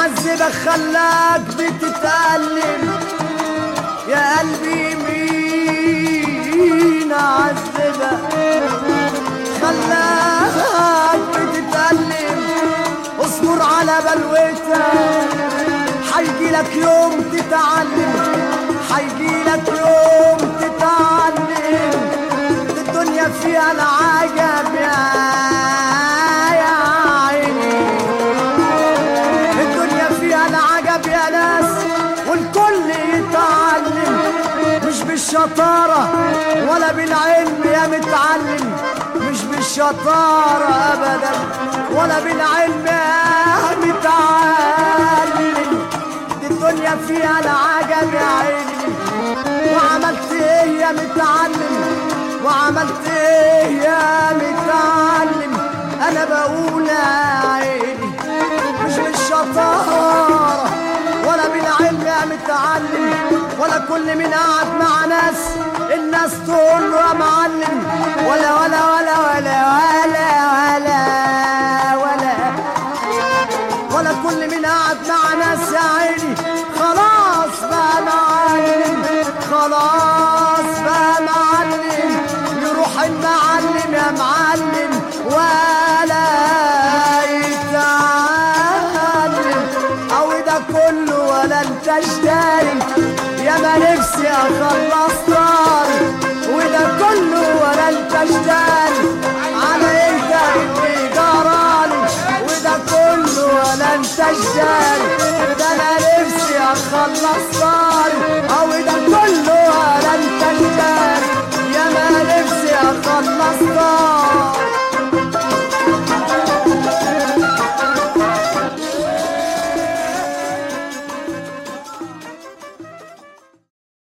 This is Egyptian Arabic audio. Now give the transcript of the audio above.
معذبك خلاك بتتألم يا قلبي مين عذبك خلاك بتتألم اصبر على بلوتك حيجيلك يوم تتعلم حيجيلك يوم تتعلم الدنيا فيها العجب يا يا عيني الدنيا فيها العجب يا ناس والكل يتعلم مش بالشطارة ولا بالعلم يا متعلم مش بالشطارة أبدا ولا بالعلم يا متعلم دي الدنيا فيها العجب يا عيني وعملت ايه يا متعلم وعملت ايه يا متعلم انا بقول يا عيني مش بالشطارة ولا بالعلم يا متعلم ولا كل من قعد مع ناس الناس تقول له يا معلم ولا ولا ولا ولا ولا ولا ولا ولا كل من قعد مع ناس يا عيني خلاص بقى معلم خلاص بقى معلم يروح المعلم يا معلم ولا يتعلم او ده كله ولا انت اشتري يا ما نفسي اخلص طاري وده كله ولا انت اشتري على انت اللي جرالي وده كله ولا انت اشتري ده انا نفسي اخلص